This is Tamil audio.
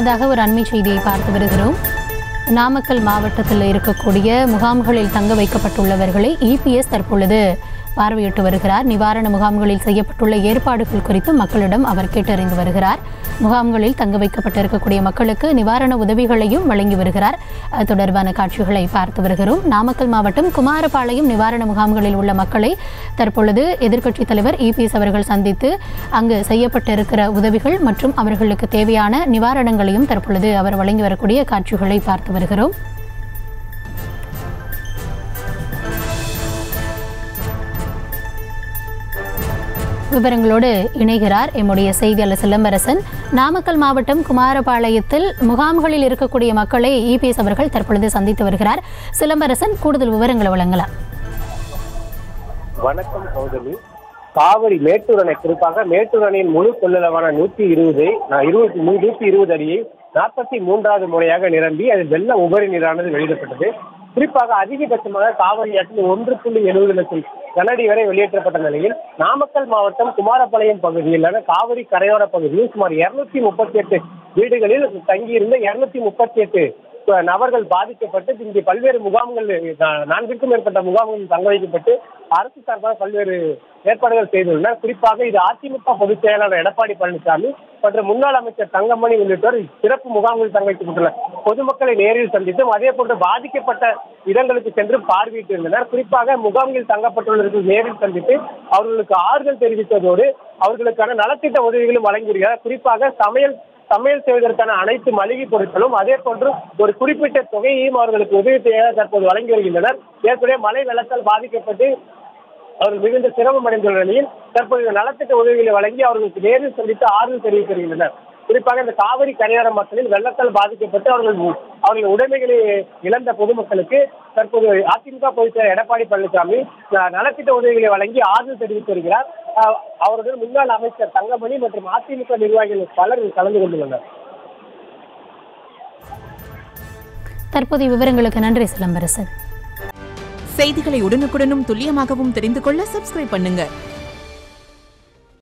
முன்னதாக ஒரு அண்மை செய்தியை பார்த்து வருகிறோம் நாமக்கல் மாவட்டத்தில் இருக்கக்கூடிய முகாம்களில் தங்க வைக்கப்பட்டுள்ளவர்களை இபிஎஸ் தற்பொழுது பார்வையிட்டு வருகிறார் நிவாரண முகாம்களில் செய்யப்பட்டுள்ள ஏற்பாடுகள் குறித்து மக்களிடம் அவர் கேட்டறிந்து வருகிறார் முகாம்களில் தங்க வைக்கப்பட்டிருக்கக்கூடிய மக்களுக்கு நிவாரண உதவிகளையும் வழங்கி வருகிறார் அது தொடர்பான காட்சிகளை பார்த்து வருகிறோம் நாமக்கல் மாவட்டம் குமாரபாளையம் நிவாரண முகாம்களில் உள்ள மக்களை தற்பொழுது எதிர்க்கட்சித் தலைவர் இபிஎஸ் அவர்கள் சந்தித்து அங்கு செய்யப்பட்டிருக்கிற உதவிகள் மற்றும் அவர்களுக்கு தேவையான நிவாரணங்களையும் தற்பொழுது அவர் வழங்கி வரக்கூடிய காட்சிகளை பார்த்து வருகிறோம் விவரங்களோடு இணைகிறார் எம்முடைய செய்தியாளர் சிலம்பரசன் நாமக்கல் மாவட்டம் குமாரபாளையத்தில் முகாம்களில் இருக்கக்கூடிய மக்களை இபிஎஸ் அவர்கள் தற்பொழுது சந்தித்து வருகிறார் சிலம்பரசன் கூடுதல் விவரங்களை வழங்கலாம் வணக்கம் கௌதமி காவிரி மேட்டூர் அணை குறிப்பாக மேட்டூர் அணையின் முழு கொள்ளளவான நூற்றி இருபது இருபத்தி நூற்றி இருபது அடியை நாற்பத்தி மூன்றாவது முறையாக நிரம்பி அது வெள்ள உபரி நீரானது வெளியிடப்பட்டது குறிப்பாக அதிகபட்சமாக காவிரி ஆற்றில் ஒன்று புள்ளி எழுபது லட்சம் கனஅடி வரை வெளியேற்றப்பட்ட நிலையில் நாமக்கல் மாவட்டம் குமாரபாளையம் பகுதியிலான காவிரி கரையோர பகுதியில் சுமார் இருநூத்தி முப்பத்தி எட்டு வீடுகளில் தங்கியிருந்த இருநூத்தி முப்பத்தி எட்டு நபர்கள் பாதிக்கப்பட்டு இங்கே பல்வேறு முகாம்கள் நா- நான்கிற்கும் மேற்பட்ட முகாம்களில் தங்க வைக்கப்பட்டு அரசு சார்பாக பல்வேறு ஏற்பாடுகள் செய்துள்ளனர் குறிப்பாக இது அதிமுக பொதுச் செயலாளர் எடப்பாடி பழனிசாமி மற்றும் முன்னாள் அமைச்சர் தங்கமணி உள்ளிட்டோர் சிறப்பு முகாம்களில் தங்க வைக்கப்பட்டுள்ளனர் பொதுமக்களை நேரில் சந்தித்தும் அதே போன்று பாதிக்கப்பட்ட இடங்களுக்கு சென்று பார்வையிட்டிருந்தனர் குறிப்பாக முகாம்களில் தங்கப்பட்டுள்ளவர்கள் நேரில் சந்தித்து அவர்களுக்கு ஆறுதல் தெரிவித்ததோடு அவர்களுக்கான நலத்திட்ட உதவிகளும் வழங்கியிருக்கிறார் குறிப்பாக சமையல் சமையல் செய்வதற்கான அனைத்து மளிகை பொருட்களும் அதே போன்று ஒரு குறிப்பிட்ட தொகையையும் அவர்களுக்கு உதவி செய்ய தற்போது வழங்கி வருகின்றனர் ஏற்கனவே மழை வெள்ளத்தால் பாதிக்கப்பட்டு அவர்கள் மிகுந்த சிரமம் அடைந்துள்ள நிலையில் தற்போது இந்த நலத்திட்ட உதவிகளை வழங்கி அவர்களுக்கு நேரில் சந்தித்து ஆறுதல் தெரிவித்து வருகின்றனர் குறிப்பாக இந்த காவிரி கரையோர மக்களில் வெள்ளத்தால் பாதிக்கப்பட்டு அவர்கள் அவர்கள் உடைமைகளை இழந்த பொதுமக்களுக்கு தற்போது அதிமுக பொதுச் செயலர் எடப்பாடி பழனிசாமி அஹ், நலத்திட்ட உதவிகளை வழங்கி ஆறுதல் தெரிவித்து வருகிறார் அஹ், அவருடன் முன்னாள் அமைச்சர் தங்கமணி மற்றும் அதிமுக நிர்வாகிகள் பலர் கலந்து கொண்டுள்ளனர் தற்போதைய விவரங்களுக்கு நன்றி சிலம்பரசன் செய்திகளை உடனுக்குடனும் துல்லியமாகவும் தெரிந்து கொள்ள சப்ஸ்கிரைப் பண்ணுங்க